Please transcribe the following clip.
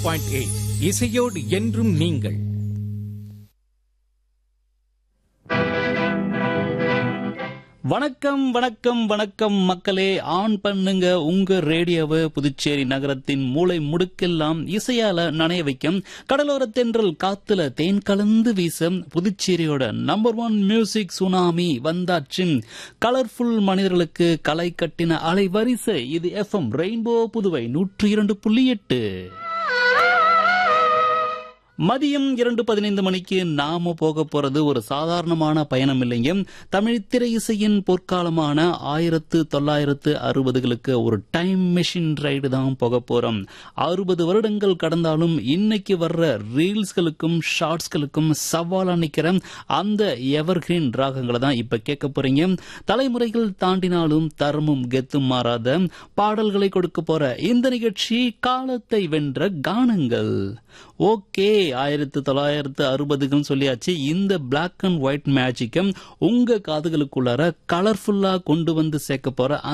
point eight இசையோடு என்றும் நீங்கள் வணக்கம் வணக்கம் வணக்கம் மக்களே ஆன் பண்ணுங்க உங்க ரேடியோவை புதுச்சேரி நகரத்தின் மூளை முடுக்கெல்லாம் இசையால நனைய வைக்கும் கடலோர தென்றல் காத்துல தேன் கலந்து வீச புதுச்சேரியோட நம்பர் ஒன் மியூசிக் சுனாமி வந்தாச்சு கலர்ஃபுல் மனிதர்களுக்கு கலை கட்டின அலைவரிசை இது எஃப்எம் ரெயின்போ புதுவை நூற்றி இரண்டு புள்ளி எட்டு மதியம் இரண்டு பதினைந்து மணிக்கு நாம போக போறது ஒரு சாதாரணமான பயணம் இல்லைங்க தமிழ் திரை இசையின் பொற்காலமான ஆயிரத்து தொள்ளாயிரத்து அறுபதுகளுக்கு ஒரு டைம் மெஷின் ரைடு தான் போக போறோம் அறுபது வருடங்கள் கடந்தாலும் இன்னைக்கு வர்ற ரீல்ஸ்களுக்கும் ஷார்ட்ஸ்களுக்கும் சவாலா நிக்கிற அந்த எவர்கிரீன் ராகங்களை தான் இப்ப கேட்க போறீங்க தலைமுறைகள் தாண்டினாலும் தரமும் கெத்தும் மாறாத பாடல்களை கொடுக்க போற இந்த நிகழ்ச்சி காலத்தை வென்ற கானங்கள் ஓகே ஆயிரத்தி தொள்ளாயிரத்து அறுபதுக்குன்னு சொல்லியாச்சு இந்த பிளாக் அண்ட் ஒயிட் மேஜிக்கம் உங்க காதுகளுக்குள்ளார கலர்ஃபுல்லா கொண்டு வந்து சேர்க்க போற